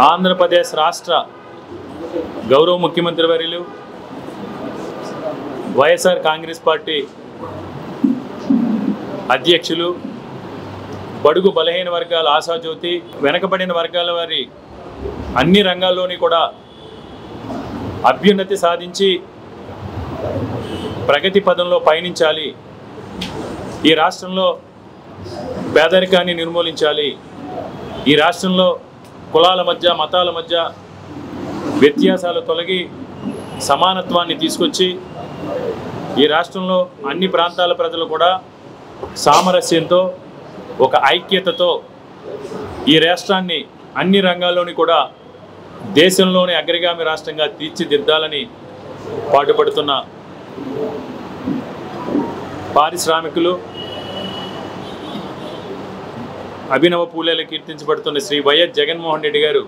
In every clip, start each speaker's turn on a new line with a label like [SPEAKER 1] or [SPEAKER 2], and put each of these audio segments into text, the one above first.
[SPEAKER 1] ఆంధ్రప్రదేశ్ రాష్ట్ర గౌరవ ముఖ్యమంత్రి వర్యులు వైఎస్ఆర్ కాంగ్రెస్ పార్టీ అధ్యక్షులు బడుగు బలహీన వర్గాల ఆశాజ్యోతి వెనకబడిన వర్గాల వారి అన్ని రంగాల్లోని కూడా అభ్యున్నతి సాధించి ప్రగతి పదంలో పయనించాలి ఈ రాష్ట్రంలో పేదరికాన్ని నిర్మూలించాలి ఈ రాష్ట్రంలో కులాల మధ్య మతాల మధ్య వ్యత్యాసాలు తొలగి సమానత్వాన్ని తీసుకొచ్చి ఈ రాష్ట్రంలో అన్ని ప్రాంతాల ప్రజలు కూడా సామరస్యంతో ఒక ఐక్యతతో ఈ రాష్ట్రాన్ని అన్ని రంగాల్లోని కూడా దేశంలోనే అగ్రగామి రాష్ట్రంగా తీర్చిదిద్దాలని పాటుపడుతున్న పారిశ్రామికులు అభినవ పూలేలు కీర్తించబడుతున్న శ్రీ వైఎస్ జగన్మోహన్ రెడ్డి గారు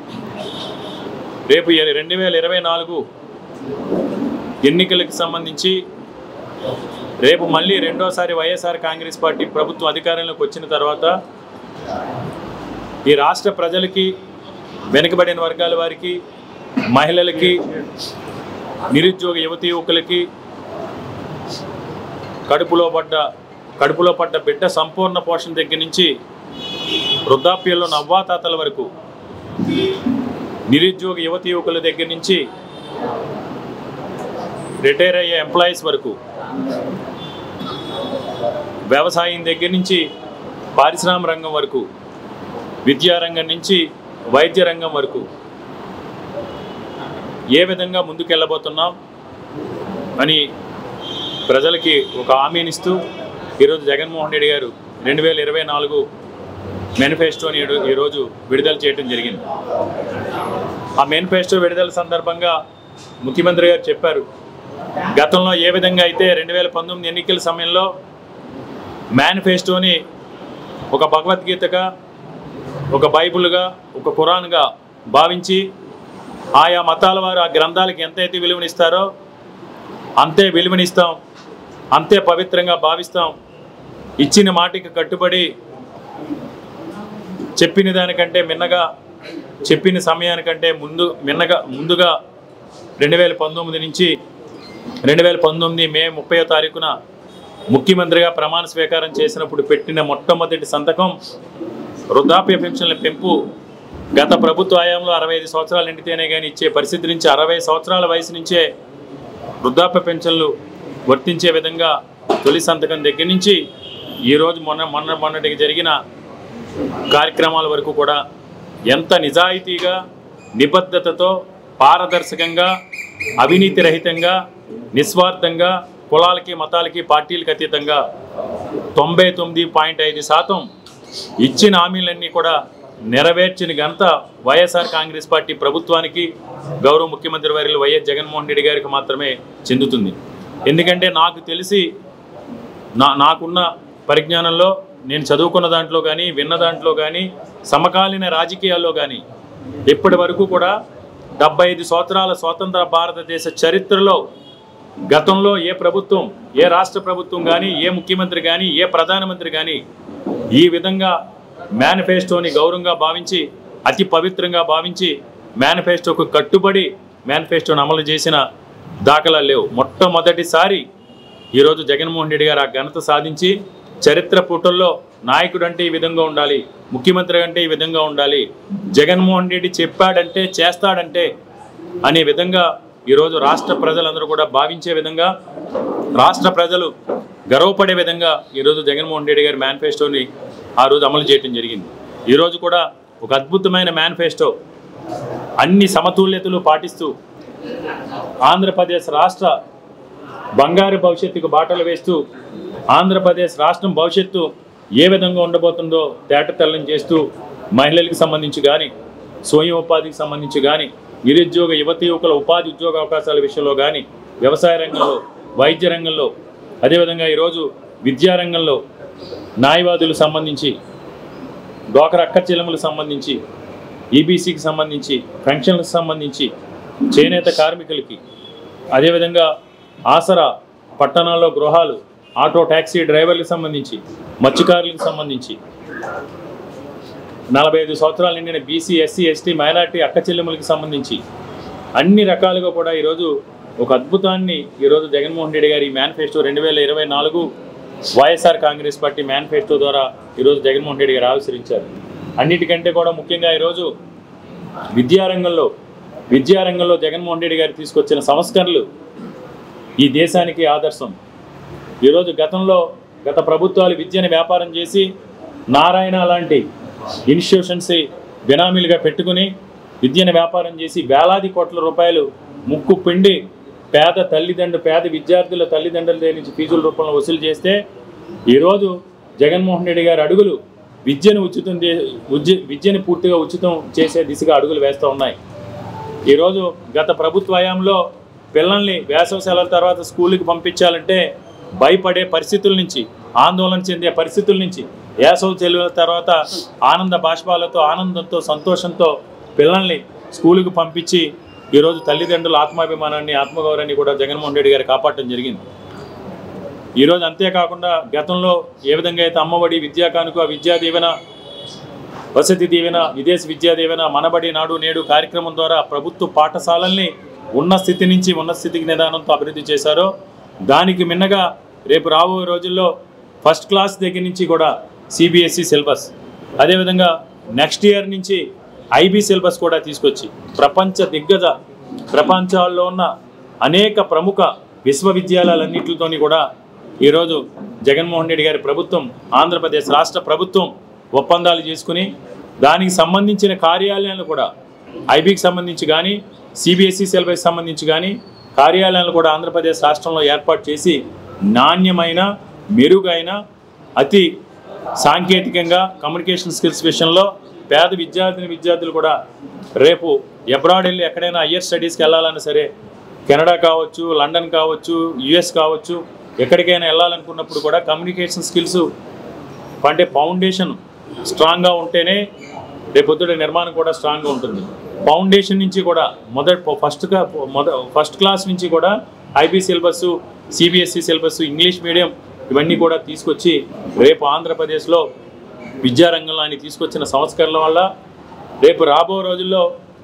[SPEAKER 1] రేపు ఇర- రెండు వేల ఇరవై నాలుగు ఎన్నికలకు సంబంధించి రేపు మళ్ళీ రెండోసారి వైఎస్ఆర్ కాంగ్రెస్ పార్టీ ప్రభుత్వం అధికారంలోకి వచ్చిన తర్వాత ఈ రాష్ట్ర ప్రజలకి వెనుకబడిన వర్గాల వారికి మహిళలకి నిరుద్యోగ యువతీ యువకులకి కడుపులో పడ్డ కడుపులో పడ్డ బిడ్డ సంపూర్ణ పోషణ దగ్గర నుంచి వృద్ధాప్యంలో నవ్వాతాతల వరకు నిరుద్యోగ యువతి యువకుల దగ్గర నుంచి రిటైర్ అయ్యే ఎంప్లాయీస్ వరకు వ్యవసాయం దగ్గర నుంచి పారిశ్రామిక రంగం వరకు విద్యారంగం నుంచి వైద్య రంగం వరకు ఏ విధంగా ముందుకెళ్ళబోతున్నాం అని ప్రజలకి ఒక హామీనిస్తూ ఈరోజు జగన్మోహన్ రెడ్డి గారు రెండు వేల ఇరవై నాలుగు మేనిఫెస్టోని ఈరో- ఈరోజు విడుదల చేయడం జరిగింది ఆ మేనిఫెస్టో విడుదల సందర్భంగా ముఖ్యమంత్రి గారు చెప్పారు గతంలో ఏ విధంగా అయితే రెండు వేల పంతొమ్మిది ఎన్నికల సమయంలో మేనిఫెస్టోని ఒక భగవద్గీతగా ఒక బైబిల్గా ఒక ఖురాన్గా భావించి ఆయా మతాల వారు ఆ గ్రంథాలకి ఎంతైతే విలువనిస్తారో అంతే విలువనిస్తాం అంతే పవిత్రంగా భావిస్తాం ఇచ్చిన మాటకి కట్టుబడి చెప్పిన దానికంటే మిన్నగా చెప్పిన సమయానికంటే ముందు మిన్నగా ముందుగా రెండు వేల పంతొమ్మిది నుంచి రెండు వేల పంతొమ్మిది మే ముప్పై తారీఖున ముఖ్యమంత్రిగా ప్రమాణ స్వీకారం చేసినప్పుడు పెట్టిన మొట్టమొదటి సంతకం వృద్ధాప్య పెన్షన్ల పెంపు గత ప్రభుత్వ హయాంలో అరవై ఐదు సంవత్సరాలు నిండితేనే కానీ ఇచ్చే పరిస్థితి నుంచి అరవై సంవత్సరాల వయసు నుంచే వృద్ధాప్య పెన్షన్లు వర్తించే విధంగా తొలి సంతకం దగ్గర నుంచి ఈరోజు మొన్న మొన్న మొన్నటికి జరిగిన కార్యక్రమాల వరకు కూడా ఎంత నిజాయితీగా నిబద్ధతతో పారదర్శకంగా అవినీతి రహితంగా నిస్వార్థంగా కులాలకి మతాలకి పార్టీలకు అతీతంగా తొంభై తొమ్మిది పాయింట్ ఐదు శాతం ఇచ్చిన హామీలన్నీ కూడా నెరవేర్చిన ఘనత వైఎస్ఆర్ కాంగ్రెస్ పార్టీ ప్రభుత్వానికి గౌరవ ముఖ్యమంత్రి వర్యులు వైఎస్ జగన్మోహన్ రెడ్డి గారికి మాత్రమే చెందుతుంది ఎందుకంటే నాకు తెలిసి నా నాకున్న పరిజ్ఞానంలో నేను చదువుకున్న దాంట్లో కానీ విన్న దాంట్లో కానీ సమకాలీన రాజకీయాల్లో కానీ ఇప్పటి వరకు కూడా డెబ్బై ఐదు సంవత్సరాల స్వాతంత్ర భారతదేశ చరిత్రలో గతంలో ఏ ప్రభుత్వం ఏ రాష్ట్ర ప్రభుత్వం కానీ ఏ ముఖ్యమంత్రి కానీ ఏ ప్రధానమంత్రి కానీ ఈ విధంగా మేనిఫెస్టోని గౌరవంగా భావించి అతి పవిత్రంగా భావించి మేనిఫెస్టోకు కట్టుబడి మేనిఫెస్టోని అమలు చేసిన దాఖలాలు లేవు మొట్టమొదటిసారి ఈరోజు జగన్మోహన్ రెడ్డి గారు ఆ ఘనత సాధించి చరిత్ర పుటల్లో నాయకుడు అంటే ఈ విధంగా ఉండాలి ముఖ్యమంత్రి అంటే ఈ విధంగా ఉండాలి జగన్మోహన్ రెడ్డి చెప్పాడంటే చేస్తాడంటే అనే విధంగా ఈరోజు రాష్ట్ర ప్రజలందరూ కూడా భావించే విధంగా రాష్ట్ర ప్రజలు గర్వపడే విధంగా ఈరోజు జగన్మోహన్ రెడ్డి గారి మేనిఫెస్టోని ఆ రోజు అమలు చేయడం జరిగింది ఈరోజు కూడా ఒక అద్భుతమైన మేనిఫెస్టో అన్ని సమతుల్యతలు పాటిస్తూ ఆంధ్రప్రదేశ్ రాష్ట్ర బంగారు భవిష్యత్తుకు బాటలు వేస్తూ ఆంధ్రప్రదేశ్ రాష్ట్రం భవిష్యత్తు ఏ విధంగా ఉండబోతుందో తేటతెల్లం చేస్తూ మహిళలకు సంబంధించి కానీ స్వయం ఉపాధికి సంబంధించి కానీ నిరుద్యోగ యువతి యువకుల ఉపాధి ఉద్యోగ అవకాశాల విషయంలో కానీ వ్యవసాయ రంగంలో వైద్య రంగంలో అదేవిధంగా ఈరోజు విద్యారంగంలో న్యాయవాదులకు సంబంధించి డోకర్ అక్క చెల్లెములకు సంబంధించి ఈబీసీకి సంబంధించి పెన్షన్లకు సంబంధించి చేనేత కార్మికులకి అదేవిధంగా ఆసరా పట్టణాల్లో గృహాలు ఆటో ట్యాక్సీ డ్రైవర్లకు సంబంధించి మత్స్యకారులకు సంబంధించి నలభై ఐదు సంవత్సరాలు నిండిన బీసీ ఎస్సీ ఎస్టీ మైనార్టీ అక్క చెల్లెములకి సంబంధించి అన్ని రకాలుగా కూడా ఈరోజు ఒక అద్భుతాన్ని ఈరోజు జగన్మోహన్ రెడ్డి గారి మేనిఫెస్టో రెండు వేల ఇరవై నాలుగు వైఎస్ఆర్ కాంగ్రెస్ పార్టీ మేనిఫెస్టో ద్వారా ఈరోజు జగన్మోహన్ రెడ్డి గారు ఆవిష్కరించారు అన్నిటికంటే కూడా ముఖ్యంగా ఈరోజు విద్యారంగంలో విద్యారంగంలో జగన్మోహన్ రెడ్డి గారు తీసుకొచ్చిన సంస్కరణలు ఈ దేశానికి ఆదర్శం ఈరోజు గతంలో గత ప్రభుత్వాలు విద్యను వ్యాపారం చేసి నారాయణ లాంటి ఇన్స్టిట్యూషన్స్ బినామీలుగా పెట్టుకుని విద్యను వ్యాపారం చేసి వేలాది కోట్ల రూపాయలు ముక్కు పిండి పేద తల్లిదండ్రులు పేద విద్యార్థుల తల్లిదండ్రుల దగ్గర నుంచి ఫీజుల రూపంలో వసూలు చేస్తే ఈరోజు జగన్మోహన్ రెడ్డి గారి అడుగులు విద్యను ఉచితం చే- ఉద్య- విద్యను పూర్తిగా ఉచితం చేసే దిశగా అడుగులు వేస్తూ ఉన్నాయి ఈరోజు గత ప్రభుత్వ హయాంలో పిల్లల్ని వేసవి సెలవుల తర్వాత స్కూల్కి పంపించాలంటే భయపడే పరిస్థితుల నుంచి ఆందోళన చెందే పరిస్థితుల నుంచి వేసవి సెలవుల తర్వాత ఆనంద బాష్పాలతో ఆనందంతో సంతోషంతో పిల్లల్ని స్కూలుకి పంపించి ఈరోజు తల్లిదండ్రుల ఆత్మాభిమానాన్ని ఆత్మగౌరవాన్ని కూడా జగన్మోహన్ రెడ్డి గారు కాపాడటం జరిగింది ఈరోజు అంతేకాకుండా గతంలో ఏ విధంగా అయితే అమ్మఒడి విద్యా కానుక విద్యా దీవెన వసతి దీవెన విదేశ విద్యా దీవెన మనబడి నాడు నేడు కార్యక్రమం ద్వారా ప్రభుత్వ పాఠశాలల్ని ఉన్న స్థితి నుంచి ఉన్న స్థితికి నిదానంతో అభివృద్ధి చేశారో దానికి మిన్నగా రేపు రాబోయే రోజుల్లో ఫస్ట్ క్లాస్ దగ్గర నుంచి కూడా సిబిఎస్ఈ సిలబస్ అదేవిధంగా నెక్స్ట్ ఇయర్ నుంచి ఐబీ సిలబస్ కూడా తీసుకొచ్చి ప్రపంచ దిగ్గజ ప్రపంచాల్లో ఉన్న అనేక ప్రముఖ విశ్వవిద్యాలయాలన్నింటితోని కూడా ఈరోజు జగన్మోహన్ రెడ్డి గారి ప్రభుత్వం ఆంధ్రప్రదేశ్ రాష్ట్ర ప్రభుత్వం ఒప్పందాలు చేసుకుని దానికి సంబంధించిన కార్యాలయాలు కూడా ఐబీకి సంబంధించి కానీ సిబిఎస్ఈ సిలబస్ సంబంధించి కానీ కార్యాలయాలు కూడా ఆంధ్రప్రదేశ్ రాష్ట్రంలో ఏర్పాటు చేసి నాణ్యమైన మెరుగైన అతి సాంకేతికంగా కమ్యూనికేషన్ స్కిల్స్ విషయంలో పేద విద్యార్థిని విద్యార్థులు కూడా రేపు ఎబ్రాడ్ వెళ్ళి ఎక్కడైనా హయ్యర్ స్టడీస్కి వెళ్ళాలన్నా సరే కెనడా కావచ్చు లండన్ కావచ్చు యుఎస్ కావచ్చు ఎక్కడికైనా వెళ్ళాలనుకున్నప్పుడు కూడా కమ్యూనికేషన్ స్కిల్స్ అంటే ఫౌండేషన్ స్ట్రాంగ్గా ఉంటేనే రేపొద్దుట నిర్మాణం కూడా స్ట్రాంగ్గా ఉంటుంది ఫౌండేషన్ నుంచి కూడా మొదటి ఫస్ట్ మొద ఫస్ట్ క్లాస్ నుంచి కూడా IB syllabus CBSE syllabus English medium ఇవన్నీ కూడా తీసుకొచ్చి రేపు ఆంధ్రప్రదేశ్లో విద్యారంగంలో ఆయన తీసుకొచ్చిన సంస్కరణల వల్ల రేపు రాబో రోజుల్లో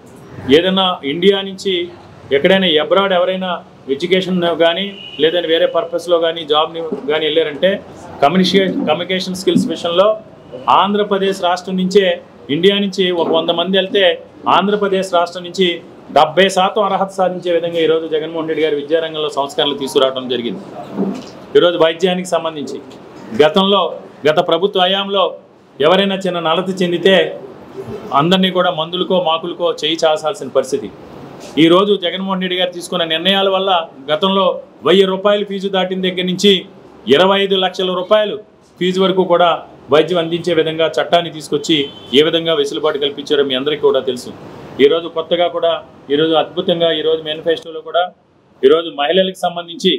[SPEAKER 1] ఏదైనా ఇండియా నుంచి ఎక్కడైనా అబ్రాడ్ ఎవరైనా ఎడ్యుకేషన్ కానీ లేదంటే వేరే పర్పస్లో కానీ జాబ్ని కానీ వెళ్ళారంటే కమ్యూనికేషన్ కమ్యూనికేషన్ స్కిల్స్ విషయంలో ఆంధ్రప్రదేశ్ రాష్ట్రం నుంచే ఇండియా నుంచి ఒక వంద మంది వెళ్తే ఆంధ్రప్రదేశ్ రాష్ట్రం నుంచి డెబ్బై శాతం అర్హత సాధించే విధంగా ఈరోజు జగన్మోహన్ రెడ్డి గారి విద్యారంగంలో సంస్కరణలు తీసుకురావడం జరిగింది ఈరోజు వైద్యానికి సంబంధించి గతంలో గత ప్రభుత్వ హయాంలో ఎవరైనా చిన్న నలత చెందితే అందరినీ కూడా మందులకో మాకులకో చేయి చాల్సాల్సిన పరిస్థితి ఈరోజు జగన్మోహన్ రెడ్డి గారు తీసుకున్న నిర్ణయాల వల్ల గతంలో వెయ్యి రూపాయలు ఫీజు దాటిన దగ్గర నుంచి ఇరవై ఐదు లక్షల రూపాయలు ఫీజు వరకు కూడా వైద్యం అందించే విధంగా చట్టాన్ని తీసుకొచ్చి ఏ విధంగా వెసులుబాటు కల్పించారో మీ అందరికీ కూడా తెలుసు ఈరోజు కొత్తగా కూడా ఈరోజు అద్భుతంగా ఈరోజు మేనిఫెస్టోలో కూడా ఈరోజు మహిళలకు సంబంధించి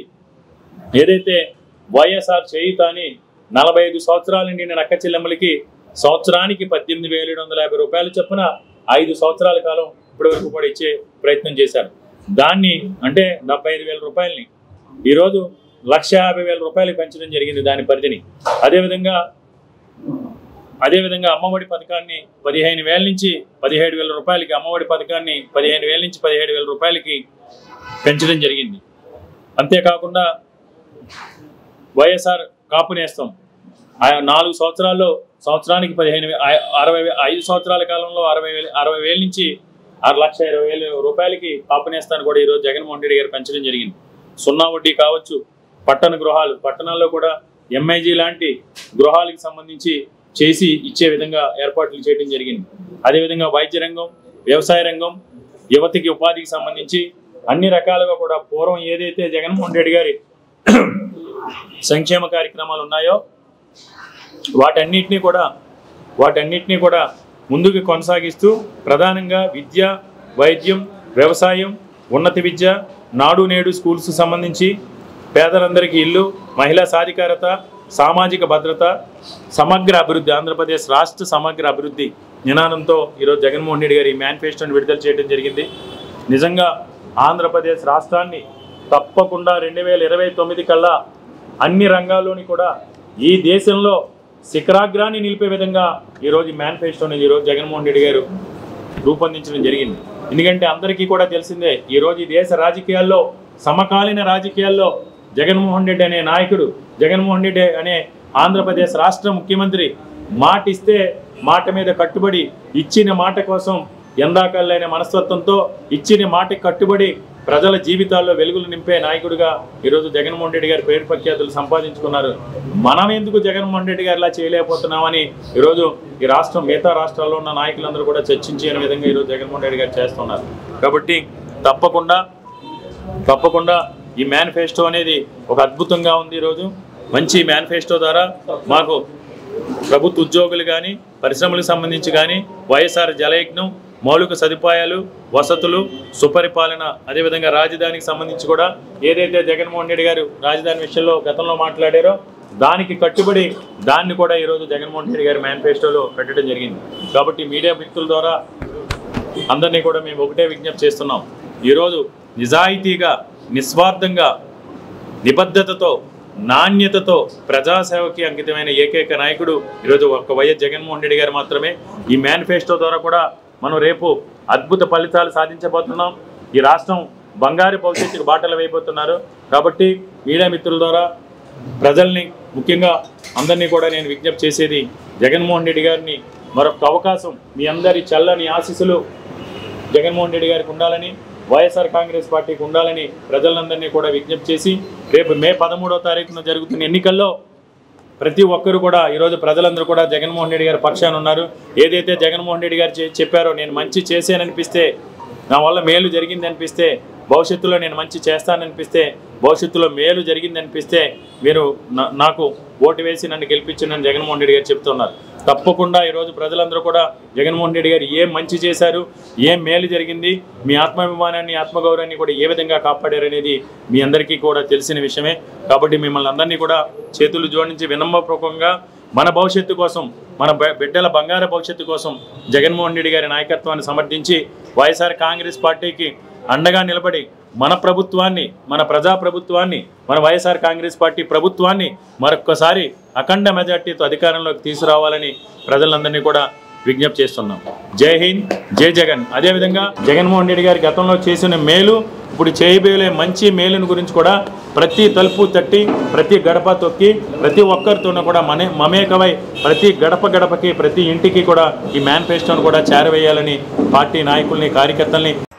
[SPEAKER 1] ఏదైతే వైఎస్ఆర్ చేయుత అని నలభై ఐదు సంవత్సరాల నిండిన నక్క చెల్లెమ్మలకి సంవత్సరానికి పద్దెనిమిది వేల ఏడు వందల యాభై రూపాయలు చొప్పున ఐదు సంవత్సరాల కాలం ఇప్పటి వరకు కూడా ఇచ్చే ప్రయత్నం చేశారు దాన్ని అంటే డెబ్బై ఐదు వేల రూపాయలని ఈరోజు లక్ష యాభై వేల రూపాయలకు పెంచడం జరిగింది దాని పరిధిని అదేవిధంగా అదేవిధంగా అమ్మఒడి పథకాన్ని పదిహేను వేల నుంచి పదిహేడు వేల రూపాయలకి అమ్మఒడి పథకాన్ని పదిహేను వేల నుంచి పదిహేడు వేల రూపాయలకి పెంచడం జరిగింది అంతేకాకుండా వైఎస్ఆర్ కాపు నేస్తం ఆ నాలుగు సంవత్సరాల్లో సంవత్సరానికి పదిహేను వే- ఆ- అరవై వే- ఐదు సంవత్సరాల కాలంలో అరవై వేల అరవై వేల నుంచి ఆరు లక్ష ఇరవై వేల రూపాయలకి కాపు నేస్తాన్ని కూడా ఈరోజు జగన్మోహన్ రెడ్డి గారు పెంచడం జరిగింది సున్నా వడ్డీ కావచ్చు పట్టణ గృహాలు పట్టణాల్లో కూడా ఎంఐజీ లాంటి గృహాలకు సంబంధించి చేసి ఇచ్చే విధంగా ఏర్పాట్లు చేయడం జరిగింది అదేవిధంగా వైద్య రంగం వ్యవసాయ రంగం యువతికి ఉపాధికి సంబంధించి అన్ని రకాలుగా కూడా పూర్వం ఏదైతే జగన్మోహన్ రెడ్డి గారి సంక్షేమ కార్యక్రమాలు ఉన్నాయో వాటన్నిటినీ కూడా వాటన్నిటినీ కూడా ముందుకు కొనసాగిస్తూ ప్రధానంగా విద్య వైద్యం వ్యవసాయం ఉన్నత విద్య నాడు నేడు స్కూల్స్ సంబంధించి పేదలందరికీ ఇల్లు మహిళా సాధికారత సామాజిక భద్రత సమగ్ర అభివృద్ధి ఆంధ్రప్రదేశ్ రాష్ట్ర సమగ్ర అభివృద్ధి నినాదంతో ఈరోజు జగన్మోహన్ రెడ్డి గారి ఈ మేనిఫెస్టోని విడుదల చేయడం జరిగింది నిజంగా ఆంధ్రప్రదేశ్ రాష్ట్రాన్ని తప్పకుండా రెండు వేల ఇరవై తొమ్మిది కల్లా అన్ని రంగాల్లోని కూడా ఈ దేశంలో శిఖరాగ్రాన్ని నిలిపే విధంగా ఈరోజు ఈ మేనిఫెస్టోని ఈరోజు జగన్మోహన్ రెడ్డి గారు రూపొందించడం జరిగింది ఎందుకంటే అందరికీ కూడా తెలిసిందే ఈరోజు ఈ దేశ రాజకీయాల్లో సమకాలీన రాజకీయాల్లో జగన్మోహన్ రెడ్డి అనే నాయకుడు జగన్మోహన్ రెడ్డి అనే ఆంధ్రప్రదేశ్ రాష్ట్ర ముఖ్యమంత్రి మాట ఇస్తే మాట మీద కట్టుబడి ఇచ్చిన మాట కోసం ఎందాకల్లైన మనస్తత్వంతో ఇచ్చిన మాటకి కట్టుబడి ప్రజల జీవితాల్లో వెలుగులు నింపే నాయకుడిగా ఈరోజు జగన్మోహన్ రెడ్డి గారి పేరు ప్రఖ్యాతులు సంపాదించుకున్నారు మనం ఎందుకు జగన్మోహన్ రెడ్డి గారు ఇలా చేయలేకపోతున్నామని ఈరోజు ఈ రాష్ట్రం మిగతా రాష్ట్రాల్లో ఉన్న నాయకులందరూ కూడా చర్చించే విధంగా ఈరోజు జగన్మోహన్ రెడ్డి గారు చేస్తున్నారు కాబట్టి తప్పకుండా తప్పకుండా ఈ మేనిఫెస్టో అనేది ఒక అద్భుతంగా ఉంది ఈరోజు మంచి మేనిఫెస్టో ద్వారా మాకు ప్రభుత్వ ఉద్యోగులు కానీ పరిశ్రమలకు సంబంధించి కానీ వైఎస్ఆర్ జలయజ్ఞం మౌలిక సదుపాయాలు వసతులు సుపరిపాలన అదేవిధంగా రాజధానికి సంబంధించి కూడా ఏదైతే జగన్మోహన్ రెడ్డి గారు రాజధాని విషయంలో గతంలో మాట్లాడారో దానికి కట్టుబడి దాన్ని కూడా ఈరోజు జగన్మోహన్ రెడ్డి గారి మేనిఫెస్టోలో పెట్టడం జరిగింది కాబట్టి మీడియా వ్యక్తుల ద్వారా అందరినీ కూడా మేము ఒకటే విజ్ఞప్తి చేస్తున్నాం ఈరోజు నిజాయితీగా నిస్వార్థంగా నిబద్ధతతో నాణ్యతతో ప్రజాసేవకి అంకితమైన ఏకైక నాయకుడు ఈరోజు ఒక్క వైఎస్ జగన్మోహన్ రెడ్డి గారు మాత్రమే ఈ మేనిఫెస్టో ద్వారా కూడా మనం రేపు అద్భుత ఫలితాలు సాధించబోతున్నాం ఈ రాష్ట్రం బంగారు భవిష్యత్తుకు బాటలు వేయబోతున్నారు కాబట్టి మీడియా మిత్రుల ద్వారా ప్రజల్ని ముఖ్యంగా అందరినీ కూడా నేను విజ్ఞప్తి చేసేది జగన్మోహన్ రెడ్డి గారిని మరొక అవకాశం మీ అందరి చల్లని ఆశీస్సులు జగన్మోహన్ రెడ్డి గారికి ఉండాలని వైఎస్ఆర్ కాంగ్రెస్ పార్టీకి ఉండాలని ప్రజలందరినీ కూడా విజ్ఞప్తి చేసి రేపు మే పదమూడవ తారీఖున జరుగుతున్న ఎన్నికల్లో ప్రతి ఒక్కరు కూడా ఈరోజు ప్రజలందరూ కూడా జగన్మోహన్ రెడ్డి గారి పక్షాన ఉన్నారు ఏదైతే జగన్మోహన్ రెడ్డి గారు చె- చెప్పారో నేను మంచి చేశాననిపిస్తే నా వల్ల మేలు జరిగింది అనిపిస్తే భవిష్యత్తులో నేను మంచి చేస్తాననిపిస్తే భవిష్యత్తులో మేలు జరిగింది అనిపిస్తే మీరు నా- నాకు ఓటు వేసి నన్ను గెలిపించండి జగన్మోహన్ రెడ్డి గారు చెప్తున్నారు తప్పకుండా ఈరోజు ప్రజలందరూ కూడా జగన్మోహన్ రెడ్డి గారు ఏం మంచి చేశారు ఏం మేలు జరిగింది మీ ఆత్మాభిమానాన్ని ఆత్మగౌరవాన్ని కూడా ఏ విధంగా కాపాడారు అనేది మీ అందరికీ కూడా తెలిసిన విషయమే కాబట్టి మిమ్మల్ని అందరినీ కూడా చేతులు జోడించి వినమ్రపూర్వకంగా మన భవిష్యత్తు కోసం మన బ- బిడ్డల బంగారు భవిష్యత్తు కోసం జగన్మోహన్ రెడ్డి గారి నాయకత్వాన్ని సమర్థించి వైఎస్ఆర్ కాంగ్రెస్ పార్టీకి అండగా నిలబడి మన ప్రభుత్వాన్ని మన ప్రజా ప్రభుత్వాన్ని మన వైఎస్ఆర్ కాంగ్రెస్ పార్టీ ప్రభుత్వాన్ని మరొక్కసారి అఖండ మెజార్టీతో అధికారంలోకి తీసుకురావాలని ప్రజలందరినీ కూడా విజ్ఞప్తి చేస్తున్నాం జై హింద్ జై జగన్ అదేవిధంగా జగన్మోహన్ రెడ్డి గారి గతంలో చేసిన మేలు ఇప్పుడు చేయబోయే మంచి మేలుని గురించి కూడా ప్రతి తలుపు తట్టి ప్రతి గడప తొక్కి ప్రతి ఒక్కరితోనూ కూడా మనే మమేకమై ప్రతి గడప గడపకి ప్రతి ఇంటికి కూడా ఈ మేనిఫెస్టోను కూడా చేరవేయాలని పార్టీ నాయకుల్ని కార్యకర్తల్ని